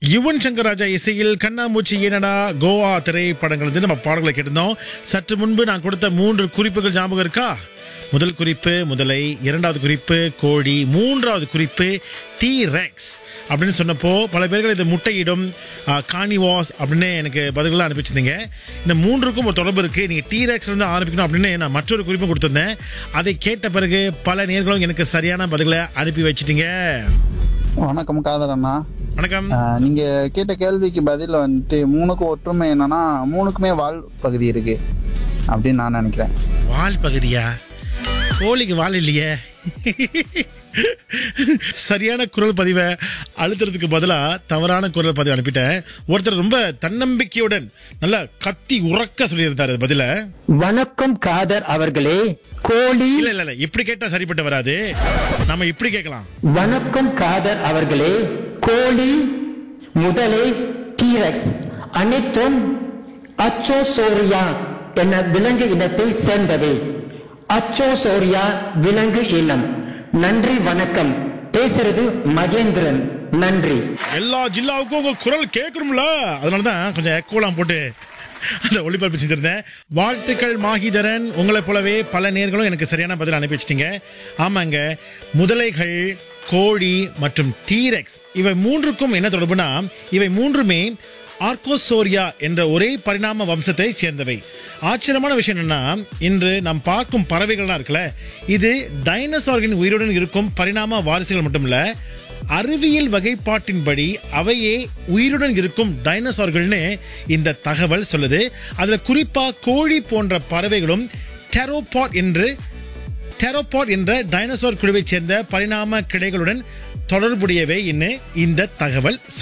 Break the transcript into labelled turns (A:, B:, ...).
A: யுவன் சங்கர் ராஜா இசையில் கண்ணாமூச்சி ஏனடா கோவா திரைப்படங்கள் வந்து நம்ம பாடல்களை கேட்டிருந்தோம் சற்று முன்பு நான் கொடுத்த மூன்று குறிப்புகள் ஞாபகம் இருக்கா முதல் குறிப்பு முதலை இரண்டாவது குறிப்பு கோழி மூன்றாவது குறிப்பு டி ரெக்ஸ் அப்படின்னு சொன்னப்போ பல பேர்கள் இது முட்டையிடும் காணிவாஸ் அப்படின்னு எனக்கு பதில்களாக அனுப்பிச்சிருந்தீங்க இந்த மூன்றுக்கும் ஒரு தொடர்பு இருக்குது நீங்கள் டீரெக்ஸ் வந்து ஆரம்பிக்கணும் அப்படின்னு நான் மற்றொரு குறிப்பும் கொடுத்துருந்தேன் அதை கேட்ட பிறகு பல நேர்களும் எனக்கு சரியான பதில்களை அனுப்பி வச்சிட்டீங்க
B: வணக்கம் காதர் அண்ணா
A: வணக்கம்
B: ஆஹ் நீங்க கேட்ட கேள்விக்கு பதில் வந்துட்டு மூணுக்கும் ஒற்றுமை என்னன்னா மூணுக்குமே வால் பகுதி இருக்கு அப்படின்னு நான் நினைக்கிறேன்
A: வால் பகுதியா கோழிக்கு வால் இல்லையே சரியான குரல் பதிவை அழுத்துறதுக்கு பதிலா தவறான குரல் பதிவு அனுப்பிட்டேன் ஒருத்தர் ரொம்ப தன்னம்பிக்கையுடன் நல்லா கத்தி உறக்க சொல்லியிருந்தாரு பதில
C: வணக்கம் காதர் அவர்களே கோழி
A: இல்ல இல்ல இல்ல இப்படி கேட்டா சரிப்பட்டு வராது நம்ம இப்படி கேட்கலாம்
C: வணக்கம் காதர் அவர்களே கோழி முதலை டீரெக்ஸ் அனைத்தும் அச்சோசோரியா என விலங்கு இனத்தை சேர்ந்தவை அச்சோசோரியா விலங்கு இனம் நன்றி வணக்கம் பேசுறது மகேந்திரன் நன்றி
A: எல்லா ஜில்லாவுக்கும் உங்க குரல் கேட்கணும்ல அதனாலதான் கொஞ்சம் எக்கோலாம் போட்டு அந்த ஒளிபரப்பு செஞ்சிருந்தேன் வாழ்த்துக்கள் மாஹிதரன் உங்களைப் போலவே பல நேர்களும் எனக்கு சரியான பதில் அனுப்பி வச்சிட்டீங்க ஆமாங்க முதலைகள் கோழி மற்றும் டீரெக்ஸ் இவை மூன்றுக்கும் என்ன தொடர்புனா இவை மூன்றுமே ஆர்கோசோரியா என்ற ஒரே பரிணாம வம்சத்தை சேர்ந்தவை ஆச்சரியமான விஷயம் என்னன்னா இன்று நாம் பார்க்கும் பறவைகள்லாம் இருக்குல்ல இது டைனோசார்களின் உயிருடன் இருக்கும் பரிணாம வாரிசுகள் மட்டுமில்ல அறிவியல் வகைப்பாட்டின்படி அவையே உயிருடன் இருக்கும் டைனோசார்கள்னு இந்த தகவல் சொல்லுது அதுல குறிப்பா கோழி போன்ற பறவைகளும் டெரோபாட் என்று டெரோபாட் என்ற டைனோசார் குழுவைச் சேர்ந்த பரிணாம கிடைகளுடன் தொடர்புடையவை என்று இந்த தகவல்